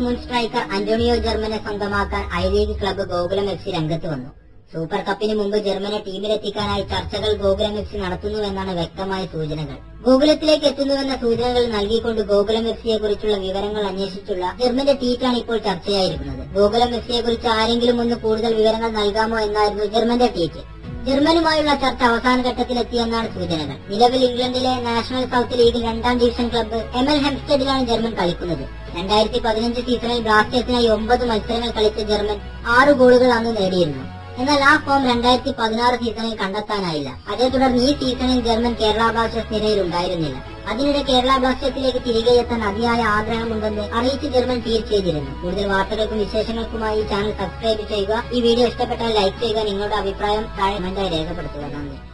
Blasters മുൻ striker Antonio ജർമ്മനെ സ്വന്തമാക്കാൻ I league club Gokulam F C രംഗത്ത് വന്നു സൂപ്പർ കപ്പിന് മുമ്പ് ജർമ്മനെ ടീമിലെത്തിക്കാനായി ചർച്ചകൾ ഗോകുലം എഫ് സി നടത്തുന്നുവെന്നാണ് വ്യക്തമായ സൂചനകൾ ഗോകുലത്തിലേക്ക് എത്തുന്നുവെന്ന സൂചനകൾ നൽകിക്കൊണ്ട് ഗോകുലം എഫ് സിയെ കുറിച്ചുള്ള വിവരങ്ങൾ അന്വേഷിച്ചുള്ള ജർമ്മന്റെ ട്വീറ്റാണ് ഇപ്പോൾ ചർച്ചയായിരിക്കുന്നത് ഗോകുലം എഫ് സിയെ കുറിച്ച് ആരെങ്കിലും ഒന്ന് കൂടുതൽ വിവരങ്ങൾ നൽകാമോ എന്നായിരുന്നു ജർമ്മന്റെ ട്വീറ്റ് ജർമ്മനുമായുള്ള ചർച്ച അവസാന ഘട്ടത്തിലെത്തിയെന്നാണ് സൂചനകൾ നിലവിൽ ഇംഗ്ലണ്ടിലെ നാഷണൽ സൗത്ത് ലീഗിൽ രണ്ടാം ഡിവിഷൻ ക്ലബ്ബ് എം എൽ ഹെംസ്റ്റഡിലാണ് ജർമ്മൻ കളിക്കുന്നത് രണ്ടായിരത്തി പതിനഞ്ച് സീസണിൽ ബ്ലാസ്റ്റേഴ്സിനായി ഒമ്പത് മത്സരങ്ങൾ കളിച്ച ജർമ്മൻ ആറ് ഗോളുകൾ അന്ന് നേടിയിരുന്നു എന്നാൽ ആ ഫോം രണ്ടായിരത്തി പതിനാറ് സീസണിൽ കണ്ടെത്താനായില്ല അതേ തുടർന്ന് ഈ സീസണിൽ ജർമ്മൻ കേരള ബ്ലാസ്റ്റേഴ്സ് നിരയിൽ ഉണ്ടായിരുന്നില്ല അതിനിടെ കേരള ബ്ലാസ്റ്റേഴ്സിലേക്ക് തിരികെ എത്താൻ അതിയായ ആഗ്രഹമുണ്ടെന്ന് അറിയിച്ച് ജർമ്മൻ ട്വീറ്റ് ചെയ്തിരുന്നു കൂടുതൽ വാർത്തകൾക്കും വിശേഷങ്ങൾക്കുമായി ഈ ചാനൽ സബ്സ്ക്രൈബ് ചെയ്യുക ഈ വീഡിയോ ഇഷ്ടപ്പെട്ടാൽ ലൈക്ക് ചെയ്യുക നിങ്ങളുടെ അഭിപ്രായം താഴെ കമന്റായി രേഖപ്പെടുത്തുക നന്ദി